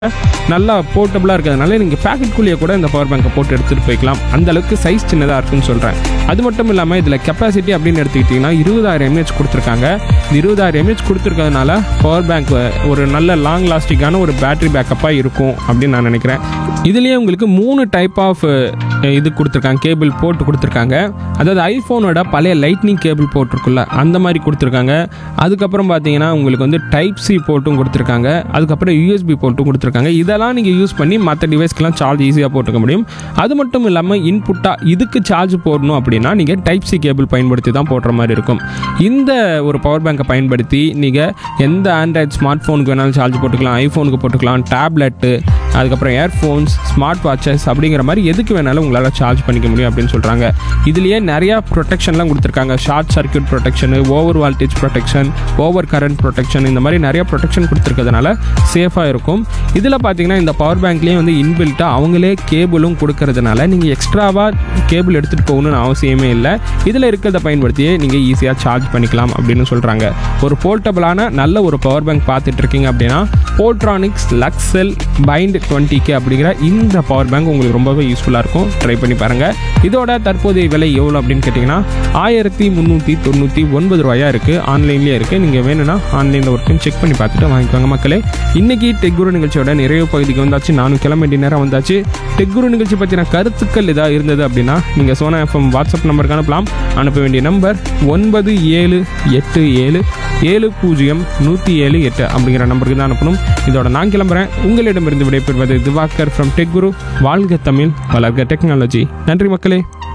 நல்லா போர்ட்டபுளாக இருக்கிறதுனால நீங்கள் பேக்கெட்குள்ளேயே கூட இந்த பவர் பேங்கை போட்டு எடுத்துகிட்டு போய்க்கலாம் அந்த அளவுக்கு சைஸ் சின்னதாக இருக்குன்னு சொல்கிறேன் அது மட்டும் இல்லாமல் இதில் கெப்பாசிட்டி அப்படின்னு எடுத்துக்கிட்டிங்கன்னா இருபதாயிரம் எம்ஏஹெச் கொடுத்துருக்காங்க இந்த இருபதாயிரம் எம்ஏஹெச் கொடுத்துருக்கிறதுனால பவர் பேங்க் ஒரு நல்ல லாங் லாஸ்டிக்கான ஒரு பேட்டரி பேக்கப்பாக இருக்கும் அப்படின்னு நான் நினைக்கிறேன் இதுலேயே உங்களுக்கு மூணு டைப் ஆஃப் இது கொடுத்துருக்காங்க கேபிள் போட்டு கொடுத்துருக்காங்க அதாவது ஐஃபோனோட பழைய லைட்னிங் கேபிள் போட்டிருக்குல்ல அந்த மாதிரி கொடுத்துருக்காங்க அதுக்கப்புறம் பார்த்தீங்கன்னா உங்களுக்கு வந்து டைப் சி போட்டும் கொடுத்துருக்காங்க அதுக்கப்புறம் யூஎஸ்பி போட்டும் கொடுத்துருக்காங்க இதெல்லாம் நீங்கள் யூஸ் பண்ணி மற்ற டிவைஸ்க்கெலாம் சார்ஜ் ஈஸியாக போட்டுக்க முடியும் அது மட்டும் இல்லாமல் இன்புட்டாக இதுக்கு சார்ஜ் போடணும் அப்படின்னா நீங்கள் டைப் சி கேபிள் பயன்படுத்தி தான் போடுற மாதிரி இருக்கும் இந்த ஒரு பவர் பேங்கை பயன்படுத்தி நீங்கள் எந்த ஆண்ட்ராய்ட் ஸ்மார்ட் ஃபோனுக்கு வேணாலும் சார்ஜ் போட்டுக்கலாம் ஐஃபோனுக்கு போட்டுக்கலாம் டேப்லெட்டு அதுக்கப்புறம் இயர்ஃபோன்ஸ் ஸ்மார்ட் வாட்சஸ் அப்படிங்கிற மாதிரி எதுக்கு வேணாலும் உங்களால் சார்ஜ் பண்ணிக்க முடியும் அப்படின்னு சொல்கிறாங்க இதுலேயே நிறையா ப்ரொடெக்ஷன்லாம் கொடுத்துருக்காங்க short circuit protection over voltage protection over current protection இந்த மாதிரி நிறைய ப்ரொடெக்ஷன் கொடுத்துருக்கிறதுனால சேஃபாக இருக்கும் இதில் பார்த்தீங்கன்னா இந்த பவர் பேங்க்லேயே வந்து இன்பில்ட்டாக அவங்களே கேபிளும் கொடுக்கறதுனால நீங்கள் எக்ஸ்ட்ராவாக கேபிள் எடுத்துகிட்டு போகணும்னு அவசியமே இல்லை இதில் இருக்கிறத பயன்படுத்தியே நீங்கள் ஈஸியாக சார்ஜ் பண்ணிக்கலாம் அப்படின்னு சொல்கிறாங்க ஒரு போர்ட்டபிளான நல்ல ஒரு பவர் பேங்க் பார்த்துட்டு இருக்கீங்க அப்படின்னா Portronics Luxcell bind twenty K அப்படிங்கிற இந்த பவர் பேங்க் உங்களுக்கு ரொம்பவே யூஸ்ஃபுல்லாக இருக்கும் ட்ரை பண்ணி பாருங்கள் இதோட தற்போதைய விலை எவ்வளோ அப்படின்னு கேட்டிங்கன்னா ஆயிரத்தி முந்நூற்றி தொண்ணூற்றி ஒன்பது ரூபாயா இருக்குது ஆன்லைன்லேயே இருக்குது நீங்கள் வேணும்னா ஆன்லைனில் ஒரு டைம் செக் பண்ணி பார்த்துட்டு வாங்கிக்கோங்க மக்களே இன்றைக்கி டெக்குரு நிகழ்ச்சியோட நிறைய பகுதிக்கு வந்தாச்சு நானும் கிளம்ப வேண்டிய நேரம் வந்தாச்சு டெக்குரு நிகழ்ச்சி பற்றின கருத்துக்கள் ஏதாவது இருந்தது அப்படின்னா நீங்கள் சோனா எஃப்எம் வாட்ஸ்அப் நம்பருக்கு அனுப்பலாம் அனுப்ப வேண்டிய நம்பர் ஒன்பது ஏழு எட்டு ஏழு ஏழு பூஜ்ஜியம் நூற்றி ஏழு எட்டு அப்படிங்கிற நம்பருக்கு தான் அனுப்பணும் இதோட நான் கிளம்புறேன் உங்களிடமிருந்து விடைபெறுவது திவாகர் ஃப்ரம் டெக் குரு வாழ்க தமிழ் வளர்க டெக்னாலஜி நன்றி மக்களே